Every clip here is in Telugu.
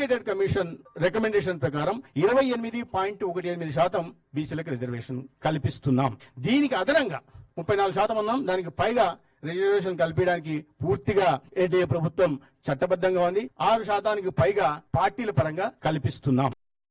ఎడ్యుకేటెడ్ కమిషన్ రికమెండేషన్ ప్రకారం ఇరవై ఎనిమిది పాయింట్ ఒకటి ఎనిమిది శాతం బీసీలకు రిజర్వేషన్ కల్పిస్తున్నాం దీనికి అదనంగా ముప్పై నాలుగు శాతం అన్నాం దానికి పైగా రిజర్వేషన్ కల్పించడానికి పూర్తిగా ఎన్డీఏ ప్రభుత్వం చట్టబద్ధంగా ఉంది ఆరు శాతానికి పైగా పార్టీల పరంగా కల్పిస్తున్నాం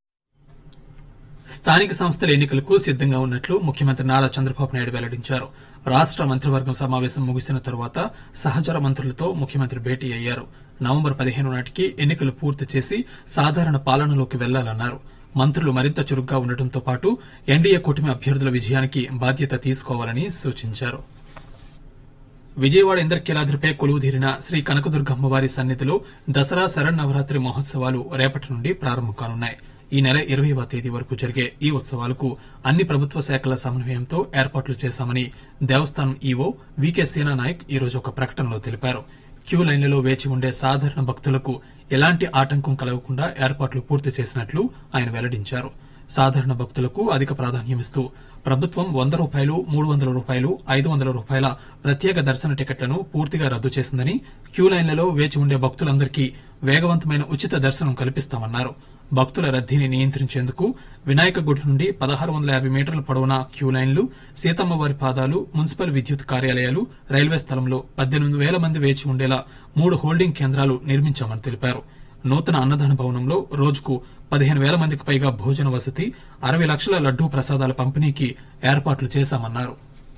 స్థానిక సంస్థల ఎన్నికలకు సిద్దంగా ఉన్నట్లు ముఖ్యమంత్రి నారా చంద్రబాబు నాయుడు వెల్లడించారు రాష్ట మంత్రివర్గం సమావేశం ముగిసిన తరువాత సహచర మంత్రులతో ముఖ్యమంత్రి భేటీ అయ్యారు నవంబర్ పదిహేను నాటికి ఎన్నికలు పూర్తి చేసి సాధారణ పాలనలోకి వెళ్లాలన్నారు మంత్రులు మరింత చురుగ్గా ఉండటంతో పాటు ఎన్డీఏ కూటమి అభ్యర్థుల విజయానికి బాధ్యత తీసుకోవాలని సూచించారు విజయవాడ ఇంద్రకీలాద్రిపై కొలువుదీరిన శ్రీ కనకదుర్గమ్మవారి సన్నిధిలో దసరా శరన్నవరాత్రి మహోత్సవాలు రేపటి నుండి ప్రారంభం కానున్నాయి ఈ నెల ఇరవైవ తేదీ వరకు జరిగే ఈ ఉత్సవాలకు అన్ని ప్రభుత్వ శాఖల సమన్వయంతో ఏర్పాట్లు చేశామని దేవస్థానం ఈవో వికే సేనా నాయక్ ఈ రోజు ఒక ప్రకటనలో తెలిపారు క్యూ లైన్లలో వేచి ఉండే సాధారణ భక్తులకు ఎలాంటి ఆటంకం కలగకుండా ఏర్పాట్లు పూర్తి చేసినట్లు ఆయన వెల్లడించారు సాధారణ భక్తులకు అధిక ప్రాధాన్యమిస్తూ ప్రభుత్వం వంద రూపాయలు మూడు వందల రూపాయలు ఐదు వందల రూపాయల ప్రత్యేక దర్శన టికెట్లను పూర్తిగా రద్దు చేసిందని క్యూ లైన్లలో వేచి ఉండే భక్తులందరికీ వేగవంతమైన ఉచిత దర్శనం కల్పిస్తామన్నారు భక్తుల రద్దీని నియంత్రించేందుకు వినాయక గుడి నుండి పదహారు వందల యాభై మీటర్ల పొడవున క్యూ లైన్లు సీతమ్మవారి పాదాలు మున్సిపల్ విద్యుత్ కార్యాలయాలు రైల్వే స్థలంలో పద్దెనిమిది వేల మంది వేచి ఉండేలా మూడు హోల్డింగ్ కేంద్రాలు నిర్మించామని తెలిపారు నూతన అన్నదాన భవనంలో రోజుకు పదిహేను వేల మందికి పైగా భోజన వసతి అరవై లక్షల లడ్డూ ప్రసాదాల పంపిణీకి ఏర్పాట్లు చేశామన్నారు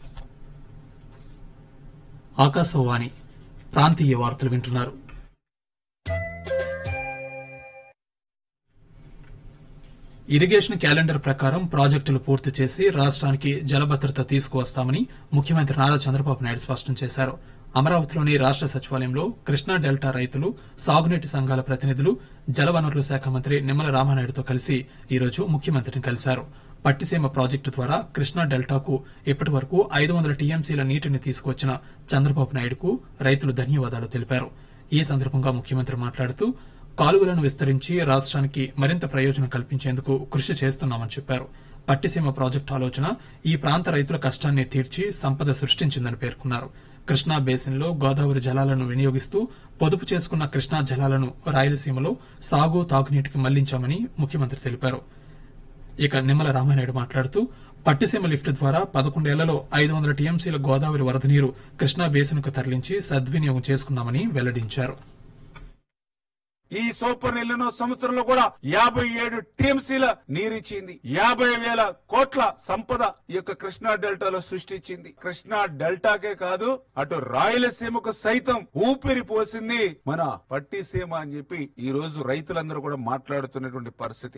ఆకాశవాణి ప్రాంతీయ వార్తలు వింటున్నారు ఇరిగేషన్ క్యాలెండర్ ప్రకారం ప్రాజెక్టులు పూర్తి చేసి రాష్ట్రానికి జలభద్రత తీసుకువస్తామని ముఖ్యమంత్రి నారా చంద్రబాబు నాయుడు స్పష్టం చేశారు అమరావతిలోని రాష్ట సచివాలయంలో కృష్ణా డెల్టా రైతులు సాగునీటి సంఘాల ప్రతినిధులు జలవనరుల శాఖ మంత్రి నిమ్మల రామానాయుడుతో కలిసి ఈ రోజు ముఖ్యమంత్రిని కలిశారు పట్టిసీమ ప్రాజెక్టు ద్వారా కృష్ణా డెల్టాకు ఇప్పటి వరకు ఐదు వందల టీఎంసీల నీటిని తీసుకువచ్చిన చంద్రబాబు నాయుడుకు రైతులు ధన్యవాదాలు తెలిపారు ఈ సందర్భంగా ముఖ్యమంత్రి మాట్లాడుతూ కాలువలను విస్తరించి రాష్ట్రానికి మరింత ప్రయోజనం కల్పించేందుకు కృషి చేస్తున్నామని చెప్పారు పట్టిసీమ ప్రాజెక్టు ఆలోచన ఈ ప్రాంత రైతుల కష్టాన్ని తీర్చి సంపద సృష్టించిందని పేర్కొన్నారు కృష్ణా బేసిన్లో గోదావరి జలాలను వినియోగిస్తూ పొదుపు చేసుకున్న కృష్ణా జలాలను రాయలసీమలో సాగు తాగునీటికి మళ్లించామని ముఖ్యమంత్రి తెలిపారు ఇక నిమ్మల రామానాయుడు మాట్లాడుతూ పట్టిసీమ లిఫ్ట్ ద్వారా పదకొండేళ్లలో ఐదు వందల టీఎంసీల గోదావరి వరద నీరు కృష్ణా బేసిన్కు తరలించి సద్వినియోగం చేసుకున్నామని వెల్లడించారు ఈ సూపర్ ఎల్లునో సంవత్సరంలో కూడా యాభై ఏడు టీఎంసీల నీరిచ్చింది యాభై వేల కోట్ల సంపద ఈ యొక్క కృష్ణా డెల్టాలో సృష్టించింది కృష్ణా డెల్టాకే కాదు అటు రాయలసీమకు సైతం ఊపిరి పోసింది మన పట్టిసీమ అని చెప్పి ఈ రోజు రైతులందరూ కూడా మాట్లాడుతున్నటువంటి పరిస్థితి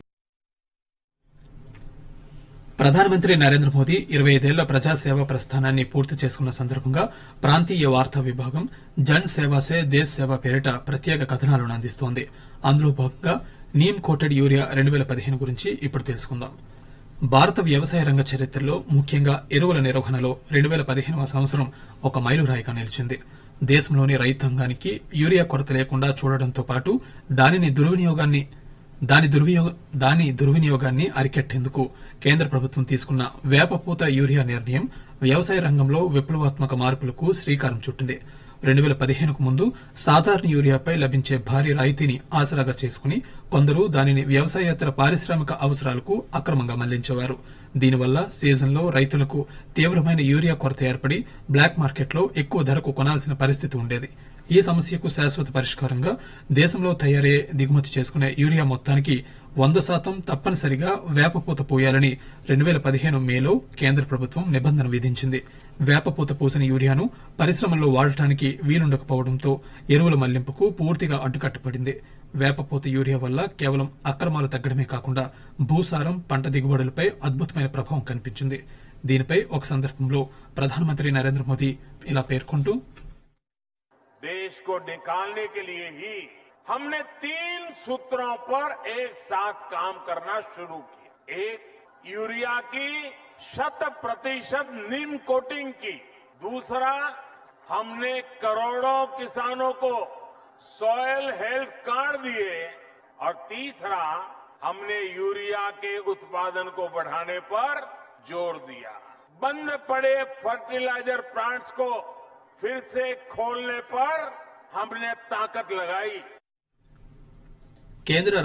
ప్రధానమంత్రి నరేంద్ర మోదీ ఇరవై ఐదేళ్ల ప్రజాసేవ ప్రస్థానాన్ని పూర్తి చేసుకున్న సందర్భంగా ప్రాంతీయ వార్తా విభాగం జన్ సేవా సే దేశ్ సేవ పేరిట ప్రత్యేక కథనాలను అందిస్తోంది అందులో భాగంగా నీమ్ కోటెడ్ యూరియా రెండు వేల పదిహేను గురించి ఇప్పుడు తెలుసుకుందాం భారత వ్యవసాయ రంగ చరిత్రలో ముఖ్యంగా ఎరువుల నిర్వహణలో రెండు వేల పదిహేనవ సంవత్సరం ఒక మైలురాయిగా నిలిచింది దేశంలోని రైతాంగానికి యూరియా కొరత లేకుండా చూడడంతో పాటు దానిని దుర్వినియోగాన్ని దాని దుర్వినియోగ దాని దుర్వినియోగాన్ని అరికట్టేందుకు కేంద్ర ప్రభుత్వం తీసుకున్న వేపపూత యూరియా నిర్ణయం వ్యవసాయ రంగంలో విప్లవాత్మక మార్పులకు శ్రీకారం చుట్టింది రెండు వేల పదిహేనుకు ముందు సాధారణ యూరియాపై లభించే భారీ రాయితీని ఆసరాగా చేసుకుని కొందరు దానిని వ్యవసాయేతర పారిశ్రామిక అవసరాలకు అక్రమంగా మళ్లించేవారు దీనివల్ల సీజన్లో రైతులకు తీవ్రమైన యూరియా కొరత ఏర్పడి బ్లాక్ మార్కెట్లో ఎక్కువ ధరకు కొనాల్సిన పరిస్థితి ఉండేది ఈ సమస్యకు శాశ్వత పరిష్కారంగా దేశంలో తయారయ్యే దిగుమతి చేసుకునే యూరియా మొత్తానికి వంద శాతం తప్పనిసరిగా వేపపూత పోయాలని రెండు వేల పదిహేను మేలో కేంద్ర ప్రభుత్వం నిబంధన విధించింది వేపపూత పూసిన యూరియాను పరిశ్రమల్లో వాడటానికి వీలుండకపోవడంతో ఎరువుల మళ్లింపుకు పూర్తిగా అడ్డుకట్టపడింది వేపపూత యూరియా వల్ల కేవలం అక్రమాలు తగ్గడమే కాకుండా భూసారం పంట దిగుబడులపై అద్భుతమైన ప్రభావం కనిపించింది దీనిపై ఒక సందర్భంలో ప్రధానమంత్రి నరేంద్ర మోదీ ఇలా పేర్కొంటూ देश को निकालने के लिए ही हमने तीन सूत्रों पर एक साथ काम करना शुरू किया एक यूरिया की शत प्रतिशत नीम कोटिंग की दूसरा हमने करोड़ों किसानों को सॉयल हेल्थ कार्ड दिए और तीसरा हमने यूरिया के उत्पादन को बढ़ाने पर जोर दिया बंद पड़े फर्टिलाइजर प्लांट्स को फिर से खोलने पर हमने ताकत लगाई కేంద్ర